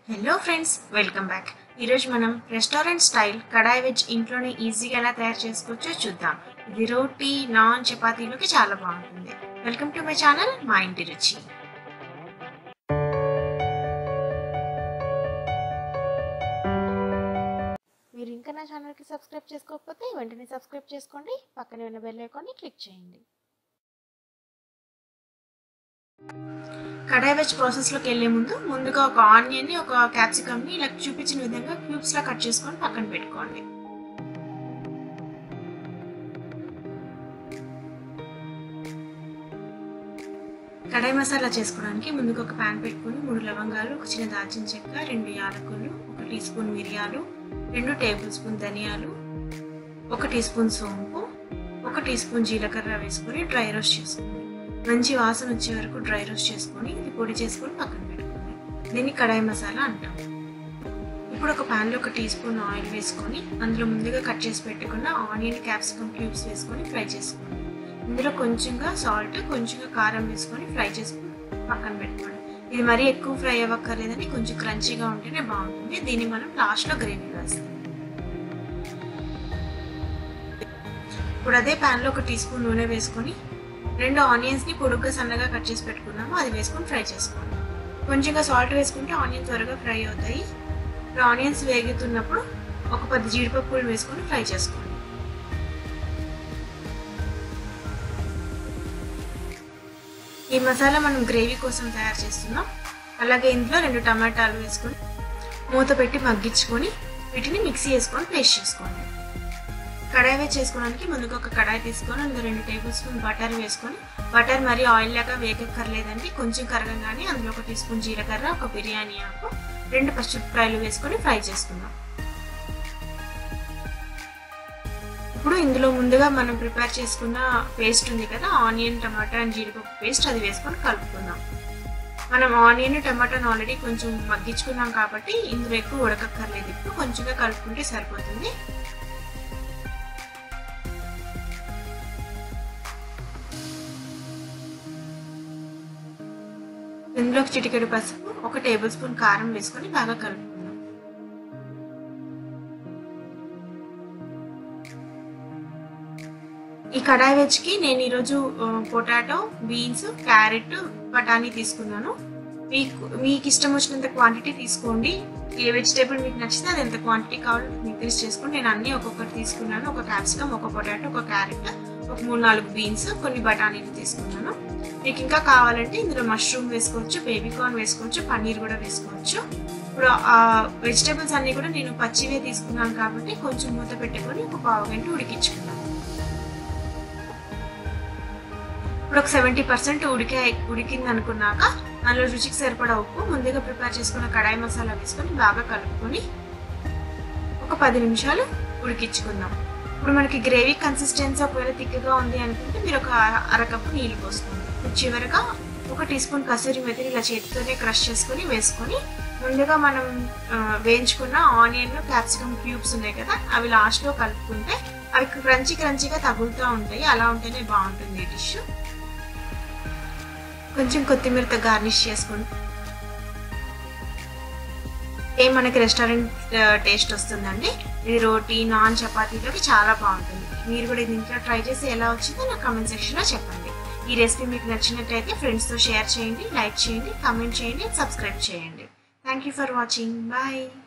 hello friends welcome back ఈరోజు మనం restaurant style కడాయి veg ఇంట్లోనే ఈజీగా ఎలా తయారు చేసుకోవచ్చో చూద్దాం ఇది రోటీ నాన్ చపాతీలోకి చాలా బాగుంటుంది వెల్కమ్ టు మై ఛానల్ మా ఇంటి రుచి మీరు ఇంకా నా ఛానల్కి సబ్స్క్రైబ్ చేసుకోకపోతే వెంటనే సబ్స్క్రైబ్ చేసుకోండి పక్కనే ఉన్న బెల్ ఐకాన్ని క్లిక్ చేయండి కడాయి వెజ్ ప్రాసెస్లోకి వెళ్ళే ముందు ముందుగా ఒక ఆనియన్ని ఒక క్యాప్సికమ్ని ఇలా చూపించిన విధంగా క్యూబ్స్లా కట్ చేసుకొని పక్కన పెట్టుకోండి కడాయి మసాలా చేసుకోవడానికి ముందుగా ఒక ప్యాన్ పెట్టుకుని మూడు లవంగాలు ఒక చిన్న దాల్చిన చెక్క రెండు యాలకులు ఒక టీ స్పూన్ మిరియాలు రెండు టేబుల్ స్పూన్ ధనియాలు ఒక టీ స్పూన్ సోంపు ఒక టీ స్పూన్ జీలకర్ర వేసుకొని డ్రై రోస్ట్ చేసుకోండి మంచి వాసన వచ్చే వరకు డ్రై రోస్ట్ చేసుకొని ఇది పొడి చేసుకొని పక్కన పెట్టుకోండి దీన్ని కడాయి మసాలా అంటాం ఇప్పుడు ఒక ప్యాన్లో ఒక టీ స్పూన్ ఆయిల్ వేసుకొని అందులో ముందుగా కట్ చేసి పెట్టుకున్న ఆనియన్ క్యాప్సికమ్ క్యూబ్స్ వేసుకొని ఫ్రై చేసుకోండి ఇందులో కొంచెంగా సాల్ట్ కొంచెంగా కారం వేసుకొని ఫ్రై చేసుకొని పక్కన పెట్టుకోండి ఇది మరీ ఎక్కువ ఫ్రై అవ్వక్కర్లేదని కొంచెం క్రంచీగా ఉంటేనే బాగుంటుంది దీన్ని మనం లాస్ట్లో గ్రేవీ వేస్తాం ఇప్పుడు అదే ప్యాన్లో ఒక టీ స్పూన్ నూనె వేసుకొని రెండు ఆనియన్స్ని పొడుగ్గా సన్నగా కట్ చేసి పెట్టుకున్నాము అది వేసుకొని ఫ్రై చేసుకోండి కొంచెంగా సాల్ట్ వేసుకుంటే ఆనియన్స్ త్వరగా ఫ్రై అవుతాయి ఇప్పుడు ఆనియన్స్ వేగుతున్నప్పుడు ఒక పది జీడిపప్పులు వేసుకొని ఫ్రై చేసుకోండి ఈ మసాలా మనం గ్రేవీ కోసం తయారు చేస్తున్నాం అలాగే ఇందులో రెండు టమాటాలు వేసుకొని మూత పెట్టి మగ్గించుకొని వీటిని మిక్సీ వేసుకొని పేస్ట్ చేసుకోండి కడాయి వేసి చేసుకోవడానికి ముందుగా ఒక కడాయి తీసుకొని అందులో రెండు టేబుల్ స్పూన్ బటర్ వేసుకొని బటర్ మరి ఆయిల్ లాగా వేగక్కర్లేదండి కొంచెం కరగగానే అందులో ఒక టీ స్పూన్ జీలకర్ర ఒక బిర్యానీ ఆకు రెండు పచ్చిమిరపకాయలు వేసుకొని ఫ్రై చేసుకుందాం ఇప్పుడు ఇందులో ముందుగా మనం ప్రిపేర్ చేసుకున్న పేస్ట్ ఉంది కదా ఆనియన్ టమాటా అండ్ జీడిపప్పు పేస్ట్ అది వేసుకొని కలుపుకుందాం మనం ఆనియన్ టమాటాను ఆల్రెడీ కొంచెం మగ్గించుకున్నాం కాబట్టి ఇందులో ఎక్కువ ఉడకక్కర్లేదు ఇప్పుడు కొంచెంగా కలుపుకుంటే సరిపోతుంది ఇందులోకి చిటికెడు పసుపు ఒక టేబుల్ స్పూన్ కారం వేసుకొని బాగా కలుపుకుందాం ఈ కడాయి వెజ్కి నేను ఈరోజు పొటాటో బీన్స్ క్యారెట్ బఠానీ తీసుకున్నాను మీకు మీకు ఇష్టం వచ్చినంత క్వాంటిటీ తీసుకోండి ఏ వెజిటేబుల్ మీకు నచ్చితే అది ఎంత క్వాంటిటీ కావాలో ఇంక్రీజ్ చేసుకోండి నేను అన్ని ఒక్కొక్కటి తీసుకున్నాను ఒక క్యాప్సికమ్ ఒక పొటాటో ఒక క్యారెట్ ఒక మూడు నాలుగు బీన్స్ కొన్ని బఠానీలు తీసుకున్నాను మీకు ఇంకా కావాలంటే ఇందులో మష్రూమ్ వేసుకోవచ్చు బేబీ కార్న్ వేసుకోవచ్చు పన్నీర్ కూడా వేసుకోవచ్చు ఇప్పుడు ఆ వెజిటేబుల్స్ అన్నీ కూడా నేను పచ్చివే తీసుకున్నాను కాబట్టి కొంచెం మూత పెట్టుకొని ఒక పావు గంట ఉడికించుకున్నాను ఇప్పుడు ఒక సెవెంటీ పర్సెంట్ ఉడికే ఉడికింది అనుకున్నాక అందులో రుచికి సరిపడా ఉప్పు ముందుగా ప్రిపేర్ చేసుకున్న కడాయి మసాలా వేసుకొని బాగా కలుపుకొని ఒక పది నిమిషాలు ఉడికించుకుందాం ఇప్పుడు మనకి గ్రేవీ కన్సిస్టెన్సీ ఒకవేళ తిక్కగా ఉంది అనుకుంటే మీరు ఒక అరకప్పు నీళ్ళు పోసుకోండి ఇప్పుడు చివరిగా ఒక టీ స్పూన్ కసూరి మెతిని ఇలా చేతితోనే క్రష్ చేసుకొని వేసుకొని ముందుగా మనం వేయించుకున్న ఆనియన్ క్యాప్సికమ్ క్యూబ్స్ ఉన్నాయి కదా అవి లాస్ట్లో కలుపుకుంటే అవి క్రంచీ క్రంచీగా తగులుతూ ఉంటాయి అలా ఉంటేనే బాగుంటుంది ఈ డిష్ కొంచెం కొత్తిమీరతో గార్నిష్ చేసుకోండి ఏ మనకి రెస్టారెంట్ టేస్ట్ వస్తుందండి ఇది రోటీ నాన్ చపాతీలోకి చాలా బాగుంటుంది మీరు కూడా ఇది ఇంట్లో ట్రై చేసి ఎలా వచ్చిందో నా కామెంట్ సెక్షన్లో చెప్పండి ఈ రెసిపీ మీకు నచ్చినట్టయితే ఫ్రెండ్స్తో షేర్ చేయండి లైక్ చేయండి కామెంట్ చేయండి సబ్స్క్రైబ్ చేయండి thank you for watching bye